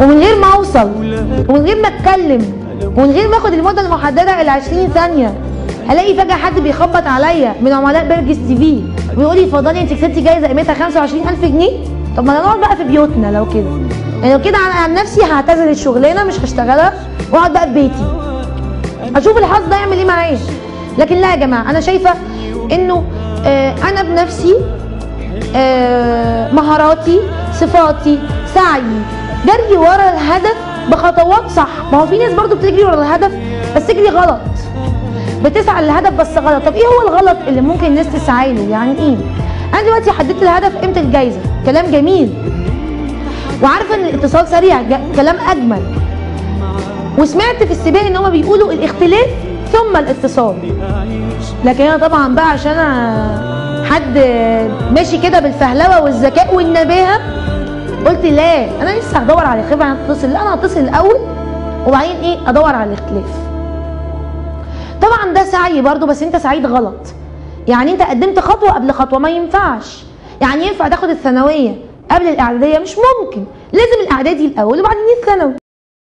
ومن غير ما اوصل ومن غير ما اتكلم ومن غير ما اخد المده المحدده ال 20 ثانيه الاقي فجاه حد بيخبط عليا من عملاء برجس تي في ويقول لي اتفضلي انت كسبتي جايزه قيمتها 25000 جنيه طب ما انا نقعد بقى في بيوتنا لو كده يعني لو كده عن عن نفسي هعتزل الشغلانه مش هشتغلها واقعد بقى في بيتي اشوف الحظ ده يعمل ايه معايا لكن لا يا جماعه انا شايفه انه آه انا بنفسي آه مهاراتي صفاتي سعي جري ورا الهدف بخطوات صح ما هو في ناس برضو بتجري ورا الهدف بس تجري غلط بتسعى للهدف بس غلط طب ايه هو الغلط اللي ممكن الناس تسعى له يعني ايه انا دلوقتي حددت الهدف قيمه الجايزه كلام جميل وعارفه ان الاتصال سريع ج- كلام اجمل وسمعت في السباق ان هما بيقولوا الاختلاف ثم الاتصال لكن انا طبعا بقى عشان أنا حد ماشي كده بالفهلوه والذكاء والنباهه قلت لا انا لسه هدور على خبره انا اتصل لا انا هتصل الاول وبعدين ايه ادور على الاختلاف طبعا ده سعي برضو بس انت سعيد غلط يعني انت قدمت خطوه قبل خطوه ما ينفعش يعني ينفع تاخد الثانويه قبل الاعداديه مش ممكن لازم الاعدادي الاول وبعدين الثانوي